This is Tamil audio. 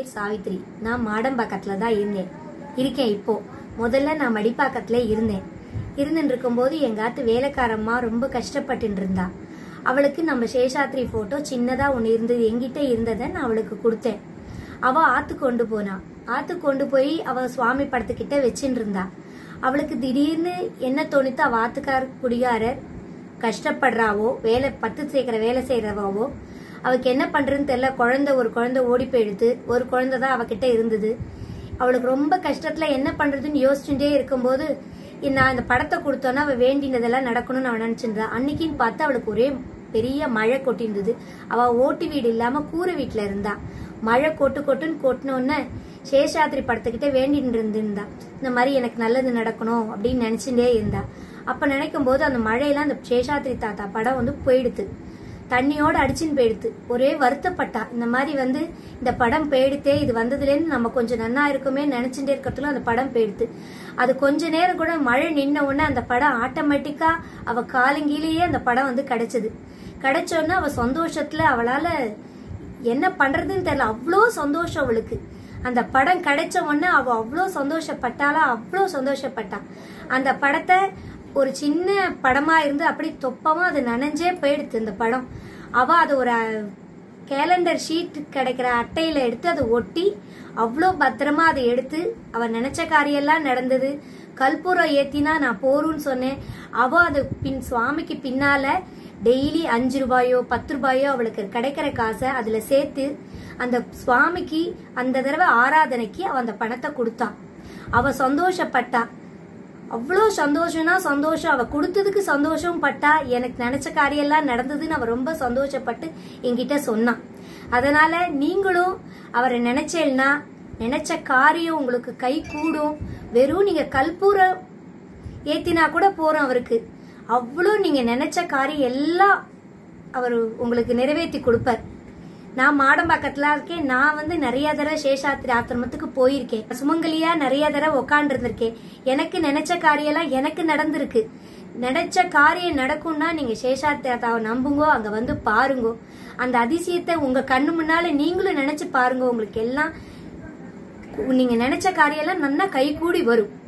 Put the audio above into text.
சாவித்ரி நான் மாடம்பாக்கத்துல தான் இருந்தேன் இருக்கேன் இப்போ முதல்ல நான் மடிப்பாக்கத்துல இருந்தேன் இருந்துட்டு இருக்கும்போது எங்க ஆத்து வேலைக்காரம்மா ரொம்ப கஷ்டப்பட்டு இருந்தா அவளுக்கு நம்ம சேஷாத்ரி போட்டோ சின்னதா ஒண்ணு இருந்தது எங்கிட்ட இருந்ததை நான் அவளுக்கு கொடுத்தேன் அவ ஆத்து கொண்டு போனா ஆத்து கொண்டு போய் அவ சுவாமி படத்துக்கிட்ட வச்சுட்டு இருந்தா அவளுக்கு திடீர்னு என்ன தோணித்து அவ ஆத்துக்கார குடிகாரர் கஷ்டப்படுறாவோ வேலை பத்து சேர்க்கிற வேலை செய்யறவாவோ அவளுக்கு என்ன பண்றதுன்னு தெரியல குழந்தை ஒரு குழந்தை ஓடி போயிடுது ஒரு குழந்தை தான் அவகிட்ட இருந்தது அவளுக்கு ரொம்ப கஷ்டத்துல என்ன பண்றதுன்னு யோசிச்சுட்டே இருக்கும்போது நான் இந்த படத்தை கொடுத்தோன்னா அவ வேண்டினதெல்லாம் நடக்கணும்னு அவன் நினைச்சிருந்தா அன்னைக்குன்னு பார்த்து அவளுக்கு ஒரே பெரிய மழை கொட்டிருந்தது அவ ஓட்டு வீடு இல்லாம கூரை வீட்டுல இருந்தா மழை கொட்டு கொட்டுன்னு கொட்டினோடனே சேஷாத்ரி படத்துக்கிட்ட வேண்டிட்டு இருந்திருந்தா இந்த மாதிரி எனக்கு நல்லது நடக்கணும் அப்படின்னு நினைச்சுட்டே இருந்தா அப்ப நினைக்கும் போது அந்த மழையெல்லாம் அந்த சேஷாத்ரி தாத்தா படம் வந்து போயிடுது தண்ணியோட அடிச்சுன்னு போயிடுது ஒரே வருத்தப்பட்டா இந்த மாதிரி வந்து இந்த படம் போயிடுத்தே இது வந்ததுலேருந்து நம்ம கொஞ்சம் நன்னா இருக்குமே நினைச்சுட்டே இருக்கிறதுல அந்த படம் போயிடுது அது கொஞ்ச நேரம் கூட மழை நின்ன உடனே அந்த படம் ஆட்டோமேட்டிக்கா அவ காலங்கிலேயே அந்த படம் வந்து கிடைச்சது கிடைச்ச உடனே அவ சந்தோஷத்துல அவளால என்ன பண்றதுன்னு தெரியல அவ்வளோ சந்தோஷம் அவளுக்கு அந்த படம் கிடைச்ச உடனே அவ அவ்வளோ சந்தோஷப்பட்டாளா அவ்வளோ சந்தோஷப்பட்டா அந்த படத்தை ஒரு சின்ன படமா இருந்து அப்படி தொப்பமா அது நனைஞ்சே போயிடுது இந்த படம் அவ அது ஒரு கேலண்டர் ஷீட் கிடைக்கிற அட்டையில எடுத்து அதை ஒட்டி அவ்வளோ பத்திரமா அதை எடுத்து அவ நினைச்ச காரியெல்லாம் நடந்தது கற்பூரம் ஏத்தினா நான் போறேன்னு சொன்னேன் அவ அது பின் சுவாமிக்கு பின்னால டெய்லி அஞ்சு ரூபாயோ பத்து ரூபாயோ அவளுக்கு கிடைக்கிற காசை அதுல சேர்த்து அந்த சுவாமிக்கு அந்த தடவை ஆராதனைக்கு அவ அந்த பணத்தை கொடுத்தா அவ சந்தோஷப்பட்டா அவ்வளோ சந்தோஷம்னா சந்தோஷம் அவ கொடுத்ததுக்கு சந்தோஷம் பட்டா எனக்கு நினைச்ச காரியெல்லாம் நடந்ததுன்னு அவ ரொம்ப சந்தோஷப்பட்டு என்கிட்ட சொன்னான் அதனால நீங்களும் அவரை நினைச்சேன்னா நினைச்ச காரியம் உங்களுக்கு கை கூடும் வெறும் நீங்க கற்பூரம் ஏத்தினா கூட போறோம் அவருக்கு அவ்வளோ நீங்க நினைச்ச காரியம் எல்லாம் அவர் உங்களுக்கு நிறைவேற்றி கொடுப்பார் நான் மாடம்பாக்கத்துல இருக்கேன் நான் வந்து நிறைய தடவை சேஷாத்திரி ஆத்திரமத்துக்கு போயிருக்கேன் சுமங்கலியா நிறைய தடவை உக்காண்டு இருந்திருக்கேன் எனக்கு நினைச்ச காரியெல்லாம் எனக்கு நடந்திருக்கு நினைச்ச காரியம் நடக்கும்னா நீங்க சேஷாத்திராவை நம்புங்கோ அங்க வந்து பாருங்கோ அந்த அதிசயத்தை உங்க கண்ணு முன்னால நீங்களும் நினைச்சு பாருங்க உங்களுக்கு எல்லாம் நீங்க நினைச்ச காரியெல்லாம் நல்லா கைகூடி வரும்